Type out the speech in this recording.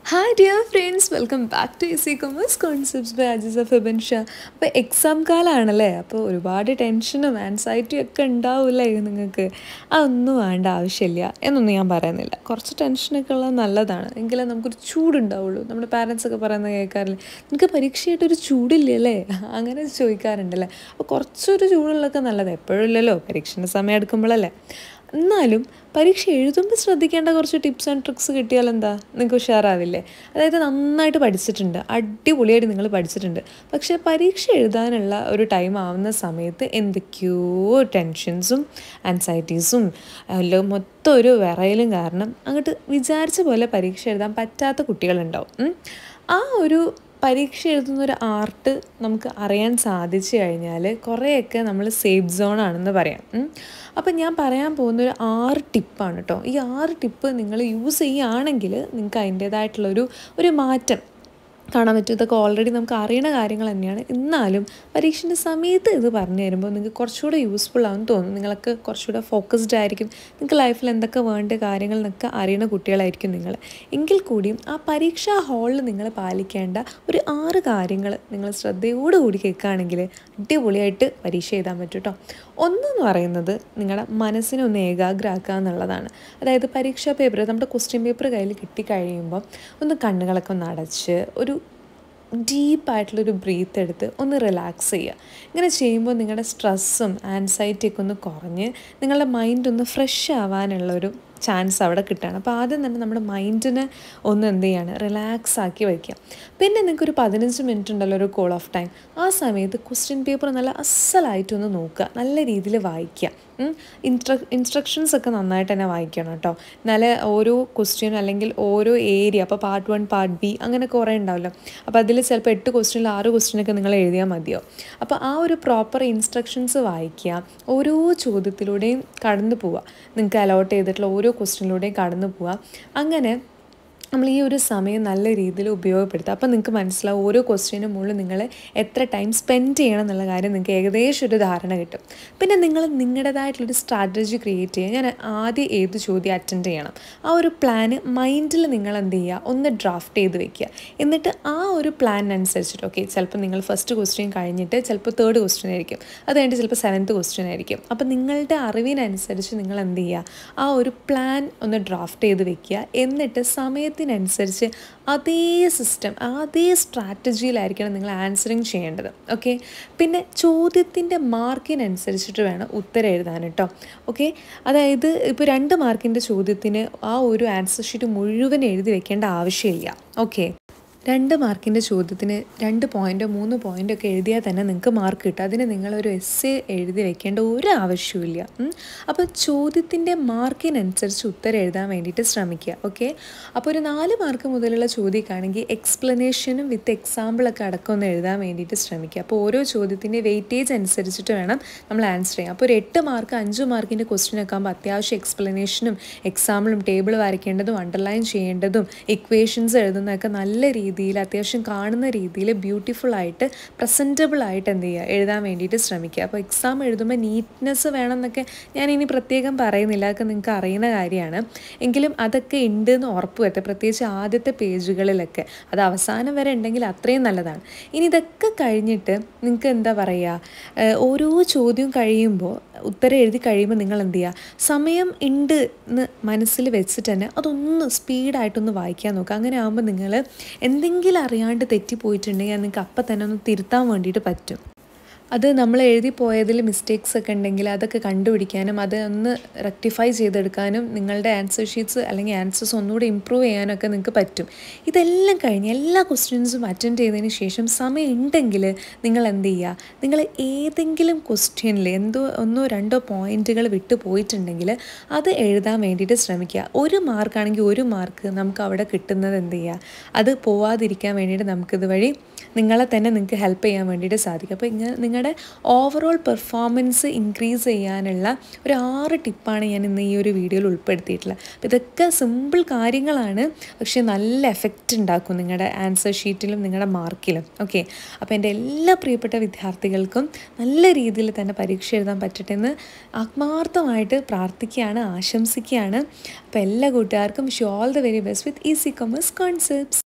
Hi dear friends welcome back to easy commerce concepts by Ajisa Feben Shah അപ്പോൾ exam കാലമാണല്ലേ അപ്പോൾ ഒരുപാട് ടെൻഷനും ആൻസൈറ്റിയും ഒക്കെ ഉണ്ടാവില്ലേ നിങ്ങൾക്ക് അതൊന്നും വേണ്ട ആവശ്യമില്ല എന്നൊന്നും ഞാൻ പറയുന്നില്ല കുറച്ച് ടെൻഷനൊക്കെ ഉള്ളത് നല്ലതാണ് എങ്കിലേ നമുക്കൊരു ചൂടുണ്ടാവുള്ളൂ നമ്മുടെ പാരൻസ് ഒക്കെ പറയുന്നത് കേൾക്കാറില്ലേ നിങ്ങൾക്ക് പരീക്ഷയായിട്ടൊരു ചൂടില്ലേ അല്ലേ അങ്ങനെ ചോദിക്കാറുണ്ടല്ലേ അപ്പോൾ കുറച്ചൊരു ചൂടുള്ളതൊക്കെ നല്ലത് എപ്പോഴും ഇല്ലല്ലോ പരീക്ഷൻ്റെ സമയം എടുക്കുമ്പോഴല്ലേ എന്നാലും പരീക്ഷ എഴുതുമ്പോൾ ശ്രദ്ധിക്കേണ്ട കുറച്ച് ടിപ്സ് ആൻഡ് ട്രിക്സ് കിട്ടിയാൽ എന്താ നിങ്ങൾക്ക് ഉഷാറാവില്ലേ അതായത് നന്നായിട്ട് പഠിച്ചിട്ടുണ്ട് അടിപൊളിയായിട്ട് നിങ്ങൾ പഠിച്ചിട്ടുണ്ട് പക്ഷേ പരീക്ഷ എഴുതാനുള്ള ഒരു ടൈം ആവുന്ന സമയത്ത് എന്തൊക്കെയോ ടെൻഷൻസും ആൻസൈറ്റീസും എല്ലാം മൊത്തം ഒരു വിറയലും കാരണം അങ്ങോട്ട് വിചാരിച്ച പോലെ പരീക്ഷ എഴുതാൻ പറ്റാത്ത കുട്ടികളുണ്ടാവും ഉം. ആ ഒരു പരീക്ഷ എഴുതുന്ന ഒരു ആർട്ട് നമുക്ക് അറിയാൻ സാധിച്ചു കഴിഞ്ഞാൽ കുറേയൊക്കെ നമ്മൾ സേഫ് സോണാണെന്ന് പറയാം ഉം. അപ്പം ഞാൻ പറയാൻ പോകുന്ന ഒരു ആറ് ടിപ്പാണ് കേട്ടോ ഈ ആറ് ടിപ്പ് നിങ്ങൾ യൂസ് ചെയ്യുകയാണെങ്കിൽ നിങ്ങൾക്ക് അതിൻ്റേതായിട്ടുള്ളൊരു ഒരു മാറ്റം കാണാൻ പറ്റും ഇതൊക്കെ ഓൾറെഡി നമുക്ക് അറിയണ കാര്യങ്ങൾ തന്നെയാണ് എന്നാലും പരീക്ഷൻ്റെ സമയത്ത് ഇത് പറഞ്ഞു തരുമ്പോൾ നിങ്ങൾക്ക് കുറച്ചുകൂടെ യൂസ്ഫുൾ ആണെന്ന് തോന്നും നിങ്ങളൊക്കെ കുറച്ചുകൂടെ ഫോക്കസ്ഡ് ആയിരിക്കും നിങ്ങൾക്ക് ലൈഫിൽ എന്തൊക്കെ വേണ്ട കാര്യങ്ങൾ എന്നൊക്കെ അറിയണ കുട്ടികളായിരിക്കും നിങ്ങൾ എങ്കിൽ കൂടിയും ആ പരീക്ഷാ ഹാളിൽ നിങ്ങൾ പാലിക്കേണ്ട ഒരു ആറ് കാര്യങ്ങൾ നിങ്ങൾ ശ്രദ്ധയോടുകൂടി കേൾക്കുകയാണെങ്കിൽ അടിപൊളിയായിട്ട് പരീക്ഷ എഴുതാൻ പറ്റും കേട്ടോ ഒന്നെന്ന് പറയുന്നത് നിങ്ങളുടെ മനസ്സിനെ ഒന്ന് ഏകാഗ്രമാക്കുക എന്നുള്ളതാണ് അതായത് പരീക്ഷാ പേപ്പർ നമ്മുടെ ക്വസ്റ്റ്യൻ പേപ്പർ കയ്യിൽ കിട്ടിക്കഴിയുമ്പോൾ ഒന്ന് കണ്ണുകളൊക്കെ ഒന്ന് അടച്ച് ഒരു ഡീപ്പായിട്ടുള്ളൊരു ബ്രീത്ത് എടുത്ത് ഒന്ന് റിലാക്സ് ചെയ്യുക ഇങ്ങനെ ചെയ്യുമ്പോൾ നിങ്ങളുടെ സ്ട്രെസ്സും ആൻസൈറ്റിയൊക്കെ ഒന്ന് കുറഞ്ഞ് നിങ്ങളുടെ മൈൻഡ് ഒന്ന് ഫ്രഷ് ആവാനുള്ളൊരു ചാൻസ് അവിടെ കിട്ടുകയാണ് അപ്പോൾ ആദ്യം തന്നെ നമ്മുടെ മൈൻഡിനെ ഒന്ന് എന്ത് ചെയ്യാണ് റിലാക്സ് ആക്കി വയ്ക്കുക പിന്നെ നിങ്ങൾക്ക് ഒരു പതിനഞ്ച് മിനിറ്റ് ഉണ്ടല്ലോ ഒരു കോൾ ഓഫ് ടൈം ആ സമയത്ത് ക്വസ്റ്റ്യൻ പേപ്പർ നല്ല അസലായിട്ടൊന്ന് നോക്കുക നല്ല രീതിയിൽ വായിക്കുക ഇൻസ്ട്ര ഇൻസ്ട്രക്ഷൻസ് ഒക്കെ നന്നായിട്ട് തന്നെ വായിക്കണം കേട്ടോ എന്നാലേ ഓരോ ക്വസ്റ്റ്യൻ അല്ലെങ്കിൽ ഓരോ ഏരിയ അപ്പോൾ പാർട്ട് വൺ പാർട്ട് ബി അങ്ങനെ കുറേ ഉണ്ടാവല്ലോ അപ്പോൾ അതിൽ ചിലപ്പോൾ എട്ട് ക്വസ്റ്റ്യനിൽ ആറ് ക്വസ്റ്റ്യനൊക്കെ നിങ്ങൾ എഴുതിയാൽ മതിയോ അപ്പോൾ ആ ഒരു പ്രോപ്പർ ഇൻസ്ട്രക്ഷൻസ് വായിക്കുക ഓരോ ചോദ്യത്തിലൂടെയും കടന്നു പോവുക നിങ്ങൾക്ക് അലോട്ട് ചെയ്തിട്ടുള്ള ഓരോ ക്വസ്റ്റ്യനിലൂടെയും കടന്നു പോവുക അങ്ങനെ നമ്മൾ ഈ ഒരു സമയം നല്ല രീതിയിൽ ഉപയോഗപ്പെടുത്തുക അപ്പോൾ നിങ്ങൾക്ക് മനസ്സിലാവും ഓരോ ക്വസ്റ്റ്യനും മുകളിൽ നിങ്ങൾ എത്ര ടൈം സ്പെൻഡ് ചെയ്യണം എന്നുള്ള കാര്യം നിങ്ങൾക്ക് ഏകദേശം ഒരു ധാരണ കിട്ടും പിന്നെ നിങ്ങൾ നിങ്ങളുടേതായിട്ടുള്ളൊരു സ്ട്രാറ്റജി ക്രിയേറ്റ് ചെയ്യുക ഞാൻ ആദ്യം ഏത് ചോദ്യം അറ്റൻഡ് ചെയ്യണം ആ ഒരു പ്ലാന് മൈൻഡിൽ നിങ്ങൾ എന്ത് ചെയ്യുക ഒന്ന് ഡ്രാഫ്റ്റ് ചെയ്ത് വെക്കുക എന്നിട്ട് ആ ഒരു പ്ലാനിനനുസരിച്ചിട്ട് ഓക്കെ ചിലപ്പോൾ നിങ്ങൾ ഫസ്റ്റ് ക്വസ്റ്റ്യൻ കഴിഞ്ഞിട്ട് ചിലപ്പോൾ തേർഡ് ക്വസ്റ്റ്യൻ ആയിരിക്കും അത് കഴിഞ്ഞിട്ട് ചിലപ്പോൾ സെവൻത്ത് ക്വസ്റ്റ്യൻ ആയിരിക്കും അപ്പോൾ നിങ്ങളുടെ അറിവിനനുസരിച്ച് നിങ്ങൾ എന്ത് ചെയ്യുക ആ ഒരു പ്ലാൻ ഒന്ന് ഡ്രാഫ്റ്റ് ചെയ്ത് വെക്കുക എന്നിട്ട് സമയത്തിനനുസരിച്ച് അതേ സിസ്റ്റം അതേ സ്ട്രാറ്റജിയിലായിരിക്കണം നിങ്ങൾ ആൻസറിങ് ചെയ്യേണ്ടത് ഓക്കെ പിന്നെ ചോദ്യത്തിൻ്റെ മാർക്കിനനുസരിച്ചിട്ട് വേണം ഉത്തരം എഴുതാൻ കേട്ടോ ഓക്കെ അതായത് ഇപ്പോൾ രണ്ട് മാർക്കിൻ്റെ ചോദ്യത്തിന് ആ ഒരു ആൻസർ ഷീറ്റ് മുഴുവൻ എഴുതി വെക്കേണ്ട ആവശ്യമില്ല ഓക്കെ രണ്ട് മാർക്കിൻ്റെ ചോദ്യത്തിന് രണ്ട് പോയിൻറ്റോ മൂന്ന് പോയിൻ്റോ ഒക്കെ എഴുതിയാൽ തന്നെ നിങ്ങൾക്ക് മാർക്ക് കിട്ടും അതിന് നിങ്ങളൊരു എസ് എ എഴുതി വെക്കേണ്ട ഒരു ആവശ്യമില്ല ഉം. അപ്പോൾ ചോദ്യത്തിൻ്റെ മാർക്കിനനുസരിച്ച് ഉത്തരം എഴുതാൻ വേണ്ടിയിട്ട് ശ്രമിക്കുക ഓക്കെ അപ്പോൾ ഒരു നാല് മാർക്ക് മുതലുള്ള ചോദ്യമൊക്കെയാണെങ്കിൽ എക്സ്പ്ലനേഷനും വിത്ത് എക്സാമ്പിളൊക്കെ അടക്കം ഒന്ന് എഴുതാൻ വേണ്ടിയിട്ട് ശ്രമിക്കുക അപ്പോൾ ഓരോ ചോദ്യത്തിൻ്റെ വെയിറ്റേജ് അനുസരിച്ചിട്ട് വേണം നമ്മൾ ആൻസർ ചെയ്യാം അപ്പോൾ ഒരു എട്ട് മാർക്ക് അഞ്ച് മാർക്കിൻ്റെ ക്വസ്റ്റ്യൻ ഒക്കെ ആകുമ്പോൾ അത്യാവശ്യം എക്സ്പ്ലനേഷനും എക്സാമ്പിളും ടേബിൾ വരയ്ക്കേണ്ടതും അണ്ടർലൈൻ ചെയ്യേണ്ടതും ഇക്വേഷൻസ് എഴുതുന്നതൊക്കെ നല്ല രീതിയിൽ അത്യാവശ്യം കാണുന്ന രീതിയിൽ ബ്യൂട്ടിഫുൾ ആയിട്ട് പ്രസൻറ്റബിൾ ആയിട്ട് എന്ത് ചെയ്യുക എഴുതാൻ വേണ്ടിയിട്ട് ശ്രമിക്കുക അപ്പോൾ എക്സാം എഴുതുമ്പോൾ നീറ്റ്നെസ് വേണം എന്നൊക്കെ ഞാൻ ഇനി പ്രത്യേകം പറയുന്നില്ല അതൊക്കെ നിങ്ങൾക്ക് അറിയുന്ന കാര്യമാണ് എങ്കിലും അതൊക്കെ ഉണ്ട് എന്ന് ഉറപ്പ് വരുത്തുക പ്രത്യേകിച്ച് ആദ്യത്തെ പേജുകളിലൊക്കെ അത് അവസാനം വരെ ഉണ്ടെങ്കിൽ അത്രയും നല്ലതാണ് ഇനി ഇതൊക്കെ കഴിഞ്ഞിട്ട് നിങ്ങൾക്ക് എന്താ പറയുക ഏഹ് ഓരോ ചോദ്യവും കഴിയുമ്പോൾ ഉത്തരം എഴുതി കഴിയുമ്പോൾ നിങ്ങൾ എന്ത് ചെയ്യുക സമയം ഉണ്ട് എന്ന് മനസ്സിൽ വെച്ചിട്ട് തന്നെ അതൊന്ന് സ്പീഡായിട്ടൊന്ന് വായിക്കാൻ നോക്കുക അങ്ങനെ ആകുമ്പോൾ നിങ്ങൾ എന്തെങ്കിലും അറിയാണ്ട് തെറ്റിപ്പോയിട്ടുണ്ടെങ്കിൽ അത് നിങ്ങൾക്ക് അപ്പം തന്നെ ഒന്ന് തിരുത്താൻ വേണ്ടിയിട്ട് പറ്റും അത് നമ്മൾ എഴുതി പോയതിൽ മിസ്റ്റേക്സ് ഒക്കെ ഉണ്ടെങ്കിൽ അതൊക്കെ കണ്ടുപിടിക്കാനും അത് ഒന്ന് റെക്ടിഫൈ ചെയ്തെടുക്കാനും നിങ്ങളുടെ ആൻസർ ഷീറ്റ്സ് അല്ലെങ്കിൽ ആൻസേഴ്സ് ഒന്നുകൂടി ഇമ്പ്രൂവ് ചെയ്യാനൊക്കെ നിങ്ങൾക്ക് പറ്റും ഇതെല്ലാം കഴിഞ്ഞ് എല്ലാ ക്വസ്റ്റ്യൻസും അറ്റൻഡ് ചെയ്തതിന് ശേഷം സമയം ഉണ്ടെങ്കിൽ നിങ്ങൾ എന്ത് ചെയ്യുക നിങ്ങൾ ഏതെങ്കിലും ക്വസ്റ്റ്യനിൽ എന്തോ ഒന്നോ രണ്ടോ പോയിന്റുകൾ വിട്ടു പോയിട്ടുണ്ടെങ്കിൽ അത് എഴുതാൻ വേണ്ടിയിട്ട് ശ്രമിക്കുക ഒരു മാർക്കാണെങ്കിൽ ഒരു മാർക്ക് നമുക്ക് അവിടെ കിട്ടുന്നത് എന്ത് ചെയ്യുക അത് പോവാതിരിക്കാൻ വേണ്ടിയിട്ട് നമുക്കിത് വഴി നിങ്ങളെ തന്നെ നിങ്ങൾക്ക് ഹെൽപ്പ് ചെയ്യാൻ വേണ്ടിയിട്ട് സാധിക്കും അപ്പോൾ ഇങ്ങനെ നിങ്ങളുടെ ഓവറോൾ പെർഫോമൻസ് ഇൻക്രീസ് ചെയ്യാനുള്ള ഒരു ആറ് ടിപ്പാണ് ഞാൻ ഇന്ന് ഈ ഒരു വീഡിയോയിൽ ഉൾപ്പെടുത്തിയിട്ടുള്ളത് അപ്പോൾ ഇതൊക്കെ സിമ്പിൾ കാര്യങ്ങളാണ് പക്ഷേ നല്ല എഫക്റ്റ് ഉണ്ടാക്കും നിങ്ങളുടെ ആൻസർ ഷീറ്റിലും നിങ്ങളുടെ മാർക്കിലും ഓക്കെ അപ്പോൾ എൻ്റെ എല്ലാ പ്രിയപ്പെട്ട വിദ്യാർത്ഥികൾക്കും നല്ല രീതിയിൽ തന്നെ പരീക്ഷ എഴുതാൻ പറ്റട്ടെ എന്ന് ആത്മാർത്ഥമായിട്ട് പ്രാർത്ഥിക്കുകയാണ് ആശംസിക്കുകയാണ് അപ്പോൾ എല്ലാ കൂട്ടുകാർക്കും ഷു all the very best with easy commerce concepts